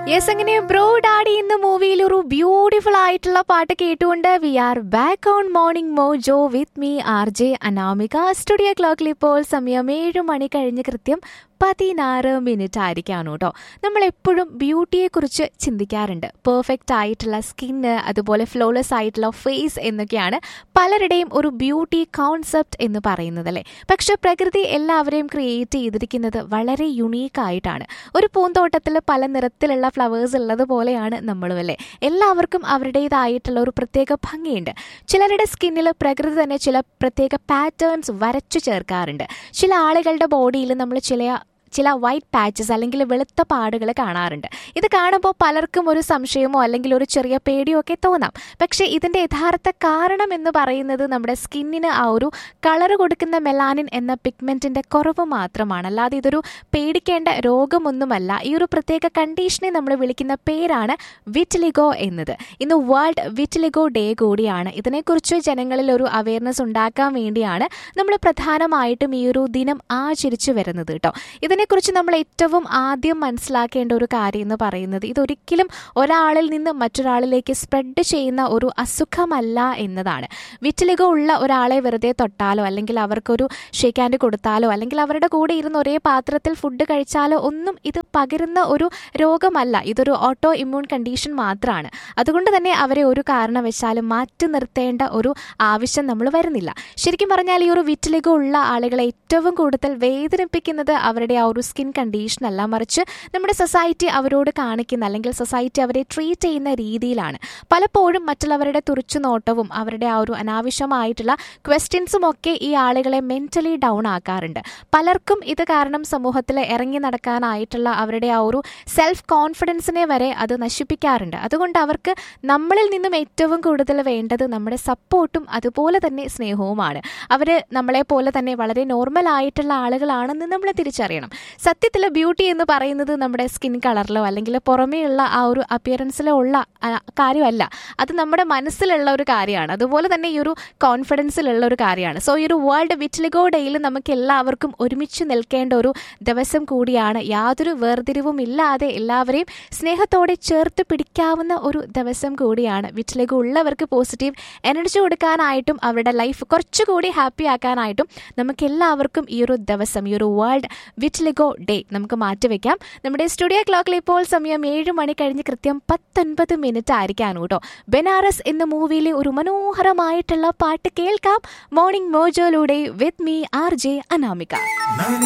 yes അങ്ങനെ bro daddy എന്ന മൂവിയിൽ ഒരു ബ്യൂട്ടിഫുൾ ആയിട്ടുള്ള പാട്ട് കേട്ടുകൊണ്ട് we are back on morning mojo with me R J Anamika studio ക്ലോക്കിൽ ഇപ്പോൾ സമയം ഏഴ് മണി കഴിഞ്ഞ് കൃത്യം പതിനാറ് മിനിറ്റ് ആയിരിക്കാണ് കേട്ടോ നമ്മൾ എപ്പോഴും ബ്യൂട്ടിയെക്കുറിച്ച് ചിന്തിക്കാറുണ്ട് പെർഫെക്റ്റ് ആയിട്ടുള്ള സ്കിന്ന് അതുപോലെ ഫ്ലോലെസ് ആയിട്ടുള്ള ഫേസ് എന്നൊക്കെയാണ് പലരുടെയും ഒരു ബ്യൂട്ടി കോൺസെപ്റ്റ് എന്ന് പറയുന്നത് അല്ലേ പക്ഷെ പ്രകൃതി എല്ലാവരെയും ക്രിയേറ്റ് ചെയ്തിരിക്കുന്നത് വളരെ യുണീക്ക് ആയിട്ടാണ് ഒരു പൂന്തോട്ടത്തിൽ പല നിറത്തിലുള്ള ഫ്ലവേഴ്സ് ഉള്ളത് പോലെയാണ് നമ്മളും അല്ലേ എല്ലാവർക്കും അവരുടേതായിട്ടുള്ള ഒരു പ്രത്യേക ഭംഗിയുണ്ട് ചിലരുടെ സ്കിന്നിൽ പ്രകൃതി തന്നെ ചില പ്രത്യേക പാറ്റേൺസ് വരച്ചു ചേർക്കാറുണ്ട് ചില ആളുകളുടെ ബോഡിയിൽ നമ്മൾ ചില ചില വൈറ്റ് പാച്ചസ് അല്ലെങ്കിൽ വെളുത്ത പാടുകൾ കാണാറുണ്ട് ഇത് കാണുമ്പോൾ പലർക്കും ഒരു സംശയമോ അല്ലെങ്കിൽ ഒരു ചെറിയ പേടിയോ ഒക്കെ തോന്നാം പക്ഷേ ഇതിൻ്റെ യഥാർത്ഥ കാരണം എന്ന് പറയുന്നത് നമ്മുടെ സ്കിന്നിന് ആ ഒരു കളർ കൊടുക്കുന്ന മെലാനിൻ എന്ന പിഗ്മെൻറ്റിൻ്റെ കുറവ് മാത്രമാണ് അല്ലാതെ ഇതൊരു പേടിക്കേണ്ട രോഗമൊന്നുമല്ല ഈ ഒരു പ്രത്യേക കണ്ടീഷനെ നമ്മൾ വിളിക്കുന്ന പേരാണ് വിറ്റ്ലിഗോ എന്നത് ഇന്ന് വേൾഡ് വിറ്റ്ലിഗോ ഡേ കൂടിയാണ് ഇതിനെക്കുറിച്ച് ജനങ്ങളിൽ ഒരു അവയർനെസ് ഉണ്ടാക്കാൻ വേണ്ടിയാണ് നമ്മൾ പ്രധാനമായിട്ടും ഈ ഒരു ദിനം ആചരിച്ചു വരുന്നത് കേട്ടോ ഇതിനെക്കുറിച്ച് നമ്മൾ ഏറ്റവും ആദ്യം മനസ്സിലാക്കേണ്ട ഒരു കാര്യം എന്ന് പറയുന്നത് ഇതൊരിക്കലും ഒരാളിൽ നിന്ന് മറ്റൊരാളിലേക്ക് സ്പ്രെഡ് ചെയ്യുന്ന ഒരു അസുഖമല്ല എന്നതാണ് വിറ്റിലിഗോ ഉള്ള ഒരാളെ വെറുതെ തൊട്ടാലോ അല്ലെങ്കിൽ അവർക്കൊരു ഷേക്ക് ഹാൻഡ് കൊടുത്താലോ അല്ലെങ്കിൽ അവരുടെ കൂടെ ഇരുന്ന് ഒരേ പാത്രത്തിൽ ഫുഡ് കഴിച്ചാലോ ഒന്നും ഇത് പകരുന്ന ഒരു രോഗമല്ല ഇതൊരു ഓട്ടോ ഇമ്മ്യൂൺ കണ്ടീഷൻ മാത്രമാണ് അതുകൊണ്ട് തന്നെ അവരെ ഒരു കാരണവശാലും മാറ്റി നിർത്തേണ്ട ഒരു ആവശ്യം നമ്മൾ വരുന്നില്ല ശരിക്കും പറഞ്ഞാൽ ഈ ഒരു വിറ്റിലിഗോ ഉള്ള ആളുകളെ ഏറ്റവും കൂടുതൽ വേദനിപ്പിക്കുന്നത് അവരുടെ ആ ഒരു സ്കിൻ കണ്ടീഷൻ അല്ല മറിച്ച് നമ്മുടെ സൊസൈറ്റി അവരോട് കാണിക്കുന്ന അല്ലെങ്കിൽ സൊസൈറ്റി അവരെ ട്രീറ്റ് ചെയ്യുന്ന രീതിയിലാണ് പലപ്പോഴും മറ്റുള്ളവരുടെ തുറച്ചു നോട്ടവും അവരുടെ ആ ഒരു അനാവശ്യമായിട്ടുള്ള ക്വസ്റ്റ്യൻസും ഒക്കെ ഈ ആളുകളെ മെന്റലി ഡൗൺ ആക്കാറുണ്ട് പലർക്കും ഇത് കാരണം സമൂഹത്തിൽ ഇറങ്ങി നടക്കാനായിട്ടുള്ള അവരുടെ ആ ഒരു സെൽഫ് കോൺഫിഡൻസിനെ വരെ അത് നശിപ്പിക്കാറുണ്ട് അതുകൊണ്ട് അവർക്ക് നമ്മളിൽ നിന്നും ഏറ്റവും കൂടുതൽ വേണ്ടത് നമ്മുടെ സപ്പോർട്ടും അതുപോലെ തന്നെ സ്നേഹവുമാണ് അവർ നമ്മളെ പോലെ തന്നെ വളരെ നോർമൽ ആയിട്ടുള്ള ആളുകളാണെന്ന് നമ്മൾ തിരിച്ചറിയണം സത്യത്തിൽ ബ്യൂട്ടി എന്ന് പറയുന്നത് നമ്മുടെ സ്കിൻ കളറിലോ അല്ലെങ്കിൽ പുറമേയുള്ള ആ ഒരു അപ്പിയറൻസിലോ ഉള്ള ആ, കാര്യമല്ല അത് നമ്മുടെ മനസ്സിലുള്ള ഒരു കാര്യമാണ് അതുപോലെ തന്നെ ഈ ഒരു കോൺഫിഡൻസിലുള്ള ഒരു കാര്യമാണ് സോ ഈ ഒരു വേൾഡ് വിറ്റ്ലിഗോ ഡേയിൽ നമുക്ക് എല്ലാവർക്കും ഒരുമിച്ച് നിൽക്കേണ്ട ഒരു ദിവസം കൂടിയാണ് യാതൊരു വേർതിരിവും ഇല്ലാതെ എല്ലാവരെയും സ്നേഹത്തോടെ ചേർത്ത് പിടിക്കാവുന്ന ഒരു ദിവസം കൂടിയാണ് വിറ്റ്ലിഗോ ഉള്ളവർക്ക് പോസിറ്റീവ് എനർജി കൊടുക്കാനായിട്ടും അവരുടെ ലൈഫ് കുറച്ചുകൂടി ഹാപ്പി ആക്കാനായിട്ടും നമുക്ക് എല്ലാവർക്കും ഈ ഒരു ദിവസം ഈ ഒരു വേൾഡ് വിറ്റ്ലിഗോ ഡേ നമുക്ക് മാറ്റിവെക്കാം നമ്മുടെ സ്റ്റുഡിയോ ക്ലോക്കിൽ ഇപ്പോൾ സമയം ഏഴ് മണി കഴിഞ്ഞ് കൃത്യം പത്തൊൻപത് മിനിറ്റ് ആയിരിക്കാണ് കേട്ടോ ബനാറസ് എന്ന മൂവിയിലെ ഒരു മനോഹരമായിട്ടുള്ള പാട്ട് കേൾക്കാം മോർണിംഗ് മോജോയിലൂടെ with me R J Anamika